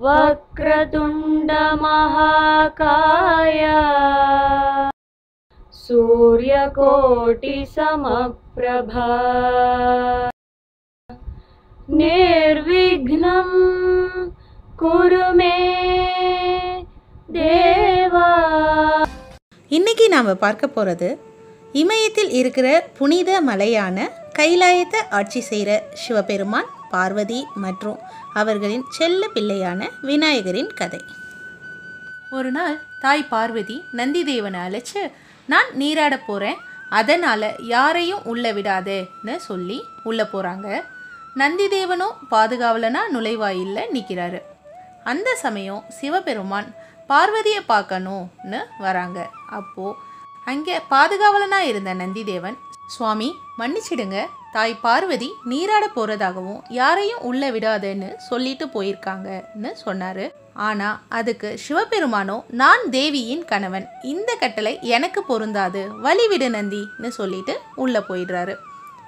वक्रतुण्डमहाकाय सूर्यकोटिसमप्रभा निर्विघ्नं कुरु मे देवा இன்னைக்கு நாம் பார்க்க போகிறது இமயத்தில் இருக்கிற புனித மலையான கைலாயத்தை ஆட்சி செய்கிற சிவபெருமான் பார்வதி மற்றும் அவர்களின் செல்ல பிள்ளையான விநாயகரின் கதை ஒரு நாள் தாய் பார்வதி நந்திதேவனை அழைச்சு நான் நீராட போகிறேன் அதனால் யாரையும் உள்ள விடாதேன்னு சொல்லி உள்ளே போகிறாங்க நந்திதேவனும் பாதுகாவலனா நுழைவாயில்ல நிற்கிறாரு அந்த சமயம் சிவபெருமான் பார்வதியை பார்க்கணும்னு வராங்க அப்போது அங்கே பாதுகாவலனாக இருந்த நந்திதேவன் சுவாமி மன்னிச்சிடுங்க தாய் பார்வதி நீராட போகிறதாகவும் யாரையும் உள்ள விடாதேன்னு சொல்லிட்டு போயிருக்காங்கன்னு சொன்னார் ஆனால் அதுக்கு சிவபெருமானோ நான் தேவியின் கணவன் இந்த கட்டளை எனக்கு பொருந்தாது வழிவிடு நந்தின்னு சொல்லிட்டு உள்ளே போயிடுறாரு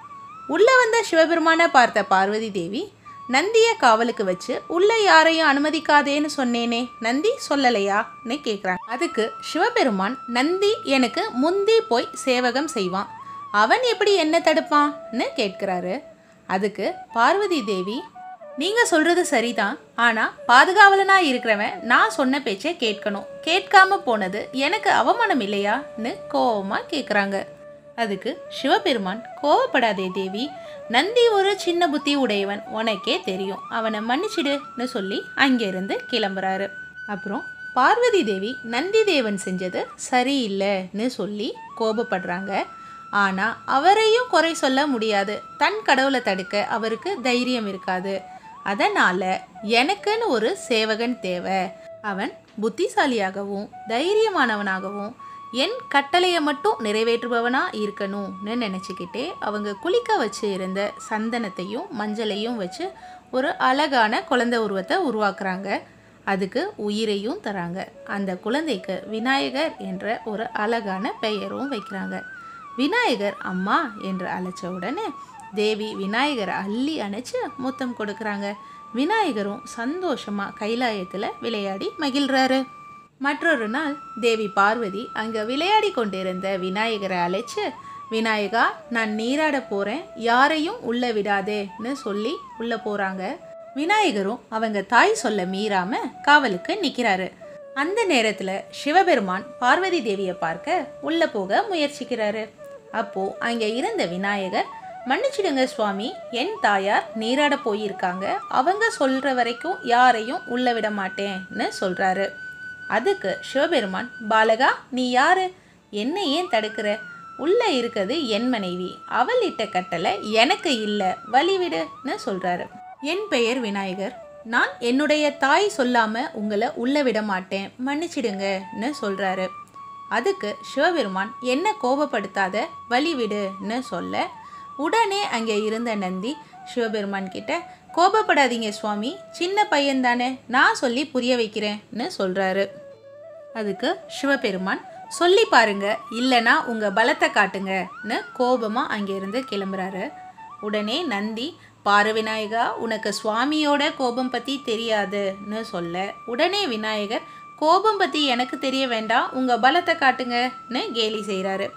உள்ள வந்த சிவபெருமானை பார்த்த பார்வதி தேவி நந்தியை காவலுக்கு வச்சு உள்ள யாரையும் அனுமதிக்காதேன்னு சொன்னேனே நந்தி சொல்லலையான்னு கேட்குறாங்க அதுக்கு சிவபெருமான் நந்தி எனக்கு முந்தி போய் சேவகம் செய்வான் அவன் எப்படி என்ன தடுப்பான்னு கேட்குறாரு அதுக்கு பார்வதி தேவி நீங்க சொல்றது சரிதான் ஆனா பாதுகாவலனா இருக்கிறவன் நான் சொன்ன பேச்சை கேட்கணும் கேட்காம போனது எனக்கு அவமானம் இல்லையான்னு கோவமா கேட்குறாங்க அதுக்கு சிவபெருமான் கோவப்படாதே தேவி நந்தி ஒரு சின்ன புத்தி உடையவன் உனக்கே தெரியும் அவனை மன்னிச்சிடுன்னு சொல்லி அங்கிருந்து கிளம்புறாரு அப்புறம் பார்வதி தேவி நந்தி தேவன் செஞ்சது சரியில்லைன்னு சொல்லி கோபப்படுறாங்க ஆனால் அவரையும் குறை சொல்ல முடியாது தன் கடவுளை தடுக்க அவருக்கு தைரியம் இருக்காது அதனால் எனக்குன்னு ஒரு சேவகன் தேவை அவன் புத்திசாலியாகவும் தைரியமானவனாகவும் என் கட்டளையை மட்டும் நிறைவேற்றுபவனா இருக்கணும்னு நினச்சிக்கிட்டே அவங்க குளிக்க வச்சு இருந்த சந்தனத்தையும் மஞ்சளையும் வச்சு ஒரு அழகான குழந்தை உருவத்தை உருவாக்குறாங்க அதுக்கு உயிரையும் தராங்க அந்த குழந்தைக்கு விநாயகர் என்ற ஒரு அழகான பெயரும் வைக்கிறாங்க விநாயகர் அம்மா என்று அழைச்ச உடனே தேவி விநாயகரை அள்ளி அணைச்சு முத்தம் கொடுக்குறாங்க விநாயகரும் சந்தோஷமா கைலாயத்தில் விளையாடி மகிழ்றாரு மற்றொரு நாள் தேவி பார்வதி அங்கே விளையாடி கொண்டிருந்த விநாயகரை அழைச்சு விநாயகா நான் நீராட போகிறேன் யாரையும் உள்ள விடாதேன்னு சொல்லி உள்ளே போகிறாங்க விநாயகரும் அவங்க தாய் சொல்ல மீறாம காவலுக்கு நிற்கிறாரு அந்த நேரத்தில் சிவபெருமான் பார்வதி தேவியை பார்க்க உள்ளே போக முயற்சிக்கிறாரு அப்போ அங்கே இருந்த விநாயகர் மன்னிச்சிடுங்க சுவாமி என் தாயார் நீராட போயிருக்காங்க அவங்க சொல்ற வரைக்கும் யாரையும் உள்ள விட மாட்டேன்னு சொல்றாரு அதுக்கு சிவபெருமான் பாலகா நீ யாரு என்னை ஏன் தடுக்கிற உள்ள இருக்கிறது என் மனைவி அவள் இட்ட கட்டளை எனக்கு இல்லை வழிவிடுன்னு சொல்றாரு என் பெயர் விநாயகர் நான் என்னுடைய தாய் சொல்லாம உங்களை உள்ள விட மாட்டேன் மன்னிச்சிடுங்கன்னு சொல்றாரு அதுக்கு சிவபெருமான் என்ன கோபப்படுத்தாத வழிவிடுன்னு சொல்ல உடனே அங்கே இருந்த நந்தி சிவபெருமான் கிட்ட கோபப்படாதீங்க சுவாமி சின்ன பையன் தானே நான் சொல்லி புரிய வைக்கிறேன்னு சொல்றாரு அதுக்கு சிவபெருமான் சொல்லி பாருங்க இல்லைனா உங்க பலத்தை காட்டுங்கன்னு கோபமா அங்கிருந்து கிளம்புறாரு உடனே நந்தி பாரு விநாயகா உனக்கு சுவாமியோட கோபம் பத்தி தெரியாதுன்னு சொல்ல உடனே விநாயகர் கோபம் பத்தி எனக்கு தெரிய வேண்டாம் உங்க பலத்தை காட்டுங்கன்னு கேலி செய்கிறாரு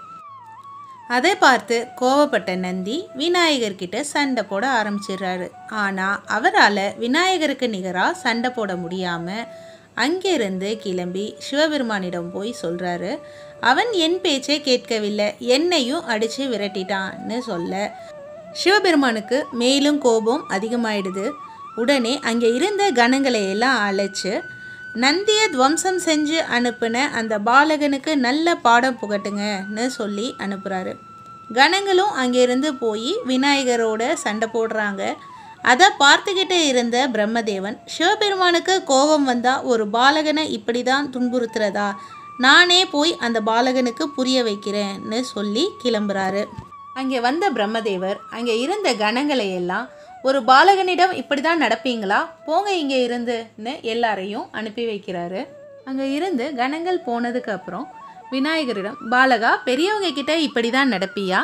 அதை பார்த்து கோவப்பட்ட நந்தி விநாயகர்கிட்ட சண்டை போட ஆரம்பிச்சிடுறாரு ஆனால் அவரால் விநாயகருக்கு நிகராக சண்டை போட முடியாமல் அங்கிருந்து கிளம்பி சிவபெருமானிடம் போய் சொல்கிறாரு அவன் என் பேச்சை கேட்கவில்லை என்னையும் அடித்து விரட்டிட்டான்னு சொல்ல சிவபெருமானுக்கு மேலும் கோபம் அதிகமாயிடுது உடனே அங்கே இருந்த கணங்களை எல்லாம் அழைச்சு நந்தியை துவம்சம் செஞ்சு அனுப்புன அந்த பாலகனுக்கு நல்ல பாடம் புகட்டுங்கன்னு சொல்லி அனுப்புகிறாரு கணங்களும் அங்கேருந்து போய் விநாயகரோட சண்டை போடுறாங்க அதை பார்த்துக்கிட்டே இருந்த பிரம்மதேவன் சிவபெருமானுக்கு கோபம் வந்தால் ஒரு பாலகனை இப்படி தான் துன்புறுத்துறதா நானே போய் அந்த பாலகனுக்கு புரிய வைக்கிறேன்னு சொல்லி கிளம்புறாரு அங்கே வந்த பிரம்மதேவர் அங்கே இருந்த கணங்களை எல்லாம் ஒரு பாலகனிடம் இப்படி தான் நடப்பீங்களா போங்க இங்கே இருந்துன்னு எல்லாரையும் அனுப்பி வைக்கிறாரு அங்கே இருந்து கணங்கள் போனதுக்கு அப்புறம் விநாயகரிடம் பாலகா பெரியவங்க கிட்ட இப்படி தான் நடப்பியா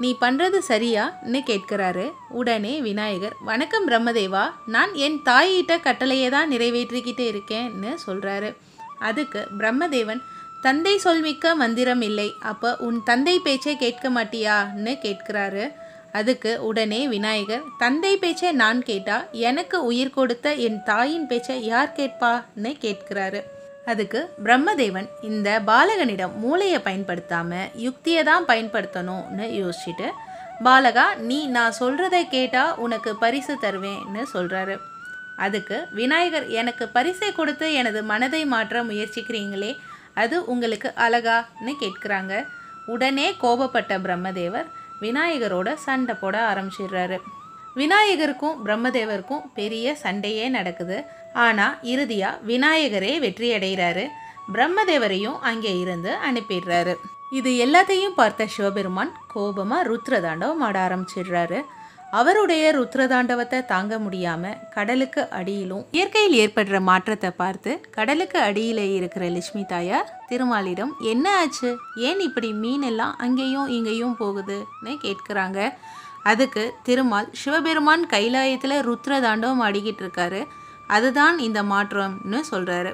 நீ பண்ணுறது சரியான்னு கேட்கிறாரு உடனே விநாயகர் வணக்கம் பிரம்மதேவா நான் என் தாயிட்ட கட்டளையை தான் நிறைவேற்றிக்கிட்டு இருக்கேன்னு சொல்கிறாரு அதுக்கு பிரம்மதேவன் தந்தை சொல்மிக்க மந்திரம் இல்லை அப்போ உன் தந்தை பேச்சை கேட்க மாட்டியான்னு கேட்கிறாரு அதுக்கு உடனே விநாயகர் தந்தை பேச்சை நான் கேட்டா எனக்கு உயிர் கொடுத்த என் தாயின் பேச்சை யார் கேட்பான்னு கேட்கிறாரு அதுக்கு பிரம்மதேவன் இந்த பாலகனிடம் மூளையை பயன்படுத்தாம யுக்தியை தான் பயன்படுத்தணும்னு யோசிச்சுட்டு பாலகா நீ நான் சொல்றதை கேட்டா உனக்கு பரிசு தருவேன்னு சொல்றாரு அதுக்கு விநாயகர் எனக்கு பரிசை கொடுத்து எனது மனதை மாற்ற முயற்சிக்கிறீங்களே அது உங்களுக்கு அழகான்னு கேட்குறாங்க உடனே கோபப்பட்ட பிரம்மதேவர் விநாயகரோட சண்டை போட ஆரம்பிச்சிடுறாரு விநாயகருக்கும் பிரம்மதேவருக்கும் பெரிய சண்டையே நடக்குது ஆனால் இறுதியாக விநாயகரே வெற்றி அடைகிறாரு பிரம்மதேவரையும் அங்கே இருந்து அனுப்பிடுறாரு இது எல்லாத்தையும் பார்த்த சிவபெருமான் கோபமாக ருத்ரதாண்டவம் ஆட ஆரம்பிச்சிடுறாரு அவருடைய ருத்ரதாண்டவத்தை தாங்க முடியாம கடலுக்கு அடியிலும் இயற்கையில் ஏற்படுற மாற்றத்தை பார்த்து கடலுக்கு அடியில இருக்கிற லட்சுமி தாயார் திருமாலிடம் என்ன ஆச்சு ஏன் இப்படி மீன் எல்லாம் அங்கேயும் இங்கேயும் போகுதுன்னு கேட்குறாங்க அதுக்கு திருமால் சிவபெருமான் கைலாயத்தில் ருத்ரதாண்டவம் ஆடிக்கிட்டு இருக்காரு அதுதான் இந்த மாற்றம்னு சொல்றாரு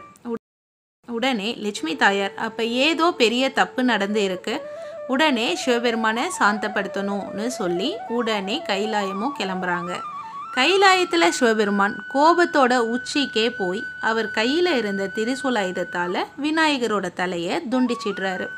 உடனே லட்சுமி தாயார் அப்போ ஏதோ பெரிய தப்பு நடந்து இருக்கு உடனே சிவபெருமானை சாந்தப்படுத்தணும்னு சொல்லி உடனே கைலாயமும் கிளம்புறாங்க கைலாயத்தில் சிவபெருமான் கோபத்தோட உச்சிக்கே போய் அவர் கையில் இருந்த திரிசூலாயுதத்தால் விநாயகரோட தலையை துண்டிச்சிடுறாரு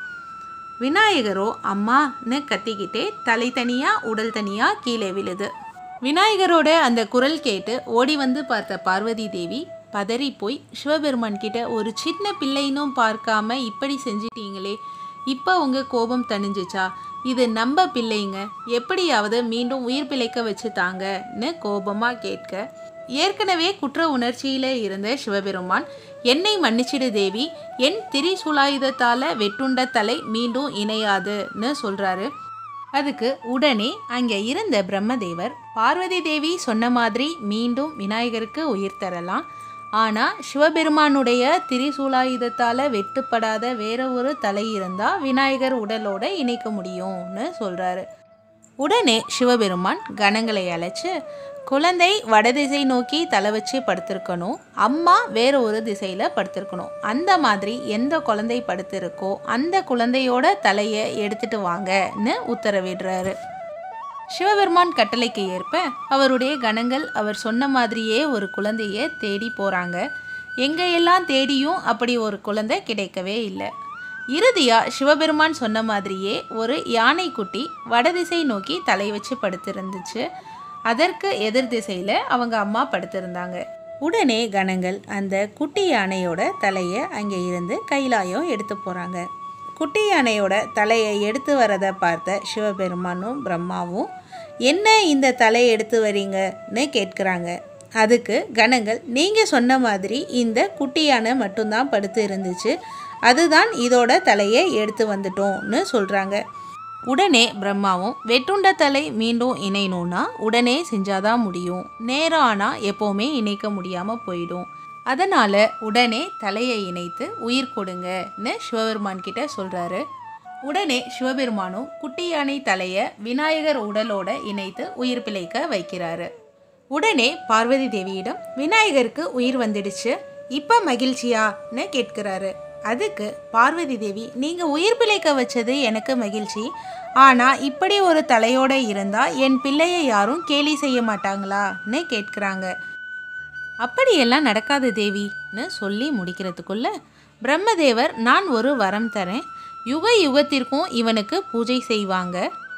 விநாயகரோ அம்மான்னு கத்திக்கிட்டே தலை தனியாக உடல் தனியாக கீழே விழுது விநாயகரோட அந்த குரல் கேட்டு ஓடி வந்து பார்த்த பார்வதி தேவி பதறி போய் சிவபெருமான் கிட்ட ஒரு சின்ன பிள்ளைனும் பார்க்காம இப்படி செஞ்சிட்டீங்களே இப்போ உங்க கோபம் தணிஞ்சிச்சா இது நம்ம பிள்ளைங்க எப்படியாவது மீண்டும் உயிர் பிழைக்க வச்சு தாங்கன்னு கோபமாக கேட்க ஏற்கனவே குற்ற உணர்ச்சியில இருந்த சிவபெருமான் என்னை மன்னிச்சிடு தேவி என் திரிசூலாயுதத்தால வெட்டுண்ட தலை மீண்டும் இணையாதுன்னு சொல்றாரு அதுக்கு உடனே அங்கே இருந்த பிரம்மதேவர் பார்வதி தேவி சொன்ன மாதிரி மீண்டும் விநாயகருக்கு உயிர் தரலாம் ஆனால் சிவபெருமானுடைய திரிசூலாயுதத்தால் வெட்டுப்படாத வேற ஒரு தலை இருந்தால் விநாயகர் உடலோட இணைக்க முடியும்னு சொல்கிறாரு உடனே சிவபெருமான் கணங்களை அழைச்சு குழந்தை வடதிசை நோக்கி தலை வச்சு படுத்திருக்கணும் அம்மா வேற ஒரு திசையில் படுத்திருக்கணும் அந்த மாதிரி எந்த குழந்தை படுத்திருக்கோ அந்த குழந்தையோட தலையை எடுத்துட்டு வாங்கன்னு உத்தரவிடுறாரு சிவபெருமான் கட்டளைக்கு ஏற்ப அவருடைய கணங்கள் அவர் சொன்ன மாதிரியே ஒரு குழந்தைய தேடி போகிறாங்க எங்கே எல்லாம் தேடியும் அப்படி ஒரு குழந்தை கிடைக்கவே இல்லை இறுதியாக சிவபெருமான் சொன்ன மாதிரியே ஒரு யானைக்குட்டி வடதிசை நோக்கி தலை வச்சு படுத்திருந்துச்சு அதற்கு எதிர் திசையில் அவங்க அம்மா படுத்திருந்தாங்க உடனே கணங்கள் அந்த குட்டி யானையோட தலையை அங்கே இருந்து கைலாயம் எடுத்து போகிறாங்க குட்டி யானையோட தலையை எடுத்து வரதை பார்த்த சிவபெருமானும் பிரம்மாவும் என்ன இந்த தலையை எடுத்து வரீங்கன்னு கேட்குறாங்க அதுக்கு கணங்கள் நீங்கள் சொன்ன மாதிரி இந்த குட்டி யானை மட்டும்தான் படுத்து இருந்துச்சு அதுதான் இதோட தலையை எடுத்து வந்துட்டோம்னு சொல்கிறாங்க உடனே பிரம்மாவும் வெட்டுண்ட தலை மீண்டும் இணையணும்னா உடனே செஞ்சாதான் முடியும் நேரம் ஆனால் எப்போவுமே இணைக்க முடியாமல் போயிடும் அதனால் உடனே தலையை இணைத்து உயிர் கொடுங்கன்னு சிவபெருமான் கிட்ட சொல்கிறாரு உடனே சிவபெருமானும் குட்டி யானை தலையை விநாயகர் உடலோட இணைத்து உயிர் பிழைக்க வைக்கிறாரு உடனே பார்வதி தேவியிடம் விநாயகருக்கு உயிர் வந்துடுச்சு இப்போ மகிழ்ச்சியான்னு கேட்கிறாரு அதுக்கு பார்வதி தேவி நீங்கள் உயிர் பிழைக்க வச்சது எனக்கு மகிழ்ச்சி ஆனால் இப்படி ஒரு தலையோட இருந்தால் என் பிள்ளையை யாரும் கேலி செய்ய மாட்டாங்களான்னு கேட்குறாங்க அப்படியெல்லாம் நடக்காது தேவின்னு சொல்லி முடிக்கிறதுக்குள்ள பிரம்மதேவர் நான் ஒரு வரம் தரேன் யுக யுகத்திற்கும் இவனுக்கு பூஜை செய்வாங்க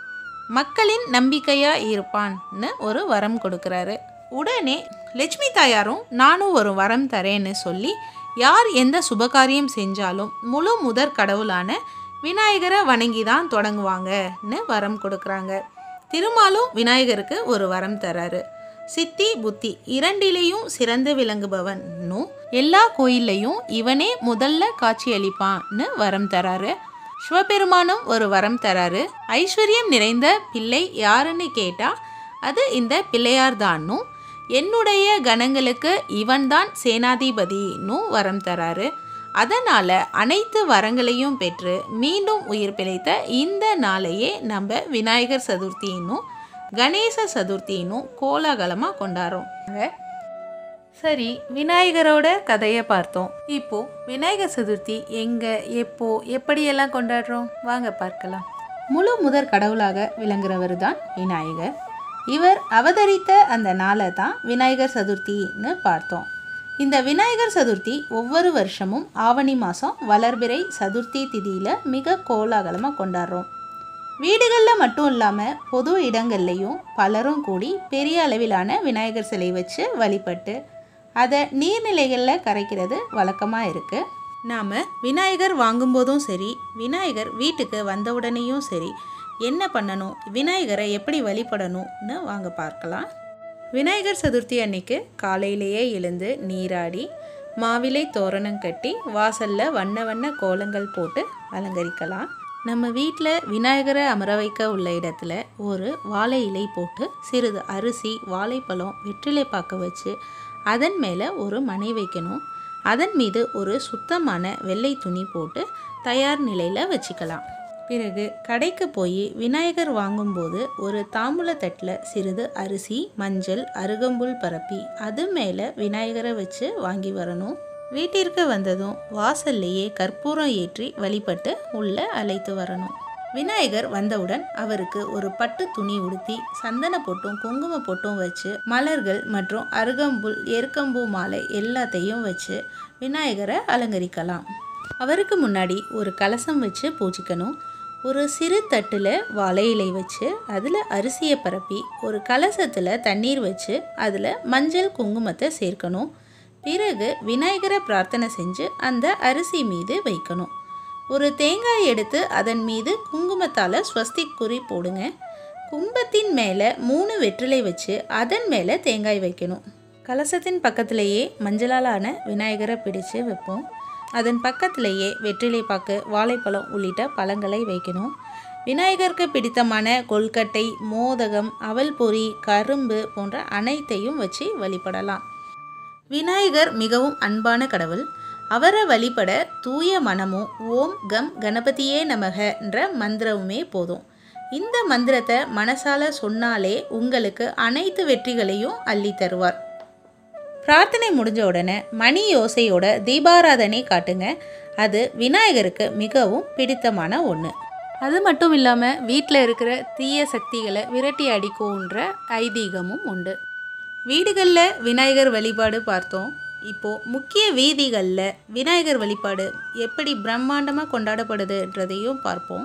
மக்களின் நம்பிக்கையா இருப்பான்னு ஒரு வரம் கொடுக்குறாரு உடனே லட்சுமி தாயாரும் நானும் ஒரு வரம் தரேன்னு சொல்லி யார் எந்த சுபகாரியம் செஞ்சாலும் முழு முதற் கடவுளான விநாயகரை வணங்கி தான் தொடங்குவாங்கன்னு வரம் கொடுக்குறாங்க திருமாலும் விநாயகருக்கு ஒரு வரம் தராரு சித்தி புத்தி இரண்டிலையும் சிறந்து விளங்குபவன்னும் எல்லா கோயில்லையும் இவனே முதல்ல காட்சியளிப்பான்னு வரம் தராரு சிவபெருமானும் ஒரு வரம் தராரு ஐஸ்வர்யம் நிறைந்த பிள்ளை யாருன்னு கேட்டா அது இந்த பிள்ளையார் தான்னும் என்னுடைய கணங்களுக்கு இவன்தான் சேனாதிபதினும் வரம் தராரு அதனால் அனைத்து வரங்களையும் பெற்று மீண்டும் உயிர் பிழைத்த இந்த நாளையே நம்ம விநாயகர் சதுர்த்தின்னும் கணேச சதுர்த்தின்னும் கோலாகலமாக கொண்டாடுறோம் சரி விநாயகரோட கதையை பார்த்தோம் இப்போ விநாயகர் சதுர்த்தி எங்கே எப்போ எப்படியெல்லாம் கொண்டாடுறோம் வாங்க பார்க்கலாம் முழு முதற் கடவுளாக விளங்குறவர் தான் விநாயகர் இவர் அவதரித்த அந்த நாளை தான் விநாயகர் சதுர்த்தின்னு பார்த்தோம் இந்த விநாயகர் சதுர்த்தி ஒவ்வொரு வருஷமும் ஆவணி மாதம் வளர்பிறை சதுர்த்தி திதியில் மிக கோலாகலமாக கொண்டாடுறோம் வீடுகளில் மட்டும் இல்லாமல் பொது இடங்கள்லையும் பலரும் கூடி பெரிய அளவிலான விநாயகர் சிலை வச்சு வழிபட்டு அதை நீர்நிலைகளில் கரைக்கிறது வழக்கமாக இருக்குது நாம் விநாயகர் வாங்கும்போதும் சரி விநாயகர் வீட்டுக்கு வந்தவுடனேயும் சரி என்ன பண்ணணும் விநாயகரை எப்படி வழிபடணும்னு வாங்க பார்க்கலாம் விநாயகர் சதுர்த்தி அன்னைக்கு காலையிலேயே எழுந்து நீராடி மாவிலை தோரணம் கட்டி வாசலில் வண்ண வண்ண கோலங்கள் போட்டு அலங்கரிக்கலாம் நம்ம வீட்டில் விநாயகரை அமர வைக்க உள்ள இடத்துல ஒரு வாழை இலை போட்டு சிறிது அரிசி வாழைப்பழம் வெற்றிலை பாக்க வச்சு அதன் மேலே ஒரு மனை வைக்கணும் அதன் மீது ஒரு சுத்தமான வெள்ளை துணி போட்டு தயார் நிலையில் வச்சுக்கலாம் பிறகு கடைக்கு போய் விநாயகர் வாங்கும்போது ஒரு தாம்பூல தட்டில் சிறிது அரிசி மஞ்சள் அருகம்புல் பரப்பி அது மேலே விநாயகரை வச்சு வாங்கி வரணும் வீட்டிற்கு வந்ததும் வாசல்லையே கற்பூரம் ஏற்றி வழிபட்டு உள்ள அழைத்து வரணும் விநாயகர் வந்தவுடன் அவருக்கு ஒரு பட்டு துணி உடுத்தி சந்தன பொட்டும் குங்கும பொட்டும் வச்சு மலர்கள் மற்றும் அருகம்புல் எருக்கம்பூ மாலை எல்லாத்தையும் வச்சு விநாயகரை அலங்கரிக்கலாம் அவருக்கு முன்னாடி ஒரு கலசம் வச்சு பூஜிக்கணும் ஒரு சிறு தட்டில் வாழை இலை வச்சு அதில் அரிசியை பரப்பி ஒரு கலசத்தில் தண்ணீர் வச்சு அதில் மஞ்சள் குங்குமத்தை சேர்க்கணும் பிறகு விநாயகரை பிரார்த்தனை செஞ்சு அந்த அரிசி மீது வைக்கணும் ஒரு தேங்காய் எடுத்து அதன் மீது குங்குமத்தால் ஸ்வஸ்திக் குறி போடுங்க கும்பத்தின் மேலே மூணு வெற்றிலை வச்சு அதன் மேலே தேங்காய் வைக்கணும் கலசத்தின் பக்கத்திலேயே மஞ்சளாலான விநாயகரை பிடிச்சு வைப்போம் அதன் பக்கத்திலேயே வெற்றிலை பாக்கு வாழைப்பழம் உள்ளிட்ட பழங்களை வைக்கணும் விநாயகருக்கு பிடித்தமான கொல்கட்டை மோதகம் அவல் பொரி கரும்பு போன்ற அனைத்தையும் வச்சு வழிபடலாம் விநாயகர் மிகவும் அன்பான கடவுள் அவரை வழிபட தூய மனமும் ஓம் கம் கணபதியே நமக என்ற மந்திரமுமே போதும் இந்த மந்திரத்தை மனசால சொன்னாலே உங்களுக்கு அனைத்து வெற்றிகளையும் அள்ளி தருவார் பிரார்த்தனை முடிஞ்ச உடனே மணி யோசையோட தீபாராதனை காட்டுங்க அது விநாயகருக்கு மிகவும் பிடித்தமான ஒன்று அது மட்டும் இல்லாமல் வீட்டில் இருக்கிற தீய சக்திகளை விரட்டி அடிக்கும்ன்ற ஐதீகமும் உண்டு வீடுகளில் விநாயகர் வழிபாடு பார்த்தோம் இப்போது முக்கிய வீதிகளில் விநாயகர் வழிபாடு எப்படி பிரம்மாண்டமாக கொண்டாடப்படுதுன்றதையும் பார்ப்போம்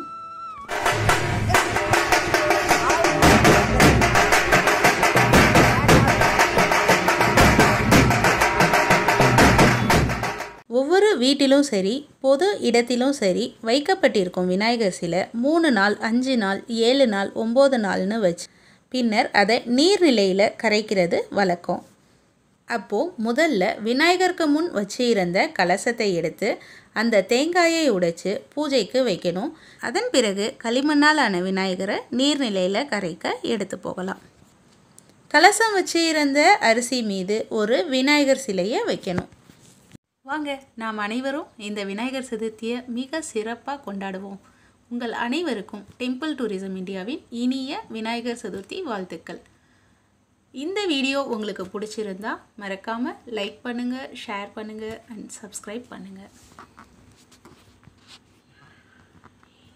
ஒவ்வொரு வீட்டிலும் சரி பொது இடத்திலும் சரி வைக்கப்பட்டிருக்கும் விநாயகர் சிலை மூணு நாள் அஞ்சு நாள் ஏழு நாள் ஒம்பது நாள்னு வச்சு பின்னர் அதை நீர்நிலையில் கரைக்கிறது வழக்கம் அப்போது முதல்ல விநாயகருக்கு முன் வச்சிருந்த கலசத்தை எடுத்து அந்த தேங்காயை உடைச்சு பூஜைக்கு வைக்கணும் அதன் பிறகு களிமண்ணால் ஆன விநாயகரை நீர்நிலையில் கரைக்க எடுத்து போகலாம் கலசம் வச்சிருந்த அரிசி மீது ஒரு விநாயகர் சிலையை வைக்கணும் வாங்க நாம் அனைவரும் இந்த விநாயகர் சதுர்த்தியை மிக சிறப்பாக கொண்டாடுவோம் உங்கள் அனைவருக்கும் டெம்பிள் டூரிசம் இந்தியாவின் இனிய விநாயகர் சதுர்த்தி வாழ்த்துக்கள் இந்த வீடியோ உங்களுக்கு பிடிச்சிருந்தா மறக்காமல் லைக் பண்ணுங்கள் ஷேர் பண்ணுங்கள் அண்ட் சப்ஸ்கிரைப் பண்ணுங்கள்